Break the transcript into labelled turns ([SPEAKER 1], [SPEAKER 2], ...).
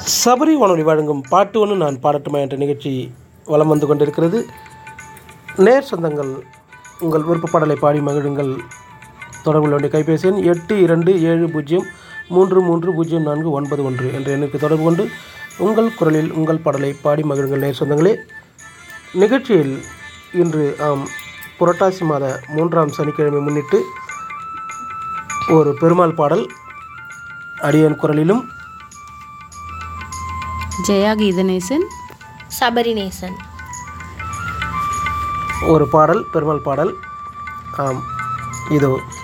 [SPEAKER 1] சபரி வானொலி வழங்கும் பாட்டு ஒன்று நான் பாடட்டுமா என்ற நிகழ்ச்சி வலம் வந்து கொண்டிருக்கிறது நேர் சொந்தங்கள் உங்கள் விருப்ப பாடலை பாடி மகிழுங்கள் தொடர்பு கொள்ள வேண்டிய கைபேசி எண் எட்டு இரண்டு ஏழு பூஜ்ஜியம் மூன்று மூன்று பூஜ்ஜியம் நான்கு ஒன்பது ஒன்று என்ற எண்ணுக்கு தொடர்பு கொண்டு உங்கள் குரலில் உங்கள் பாடலை பாடி மகிழுங்கள் நேர் சொந்தங்களே நிகழ்ச்சியில் இன்று ஆம் புரட்டாசி மாத மூன்றாம் சனிக்கிழமை முன்னிட்டு ஒரு பெருமாள் பாடல் அடியன் குரலிலும்
[SPEAKER 2] ஜெயா கீதநேசன்
[SPEAKER 3] சபரிநேசன்
[SPEAKER 1] ஒரு பாடல் பெருமாள் பாடல் ஆம் இதோ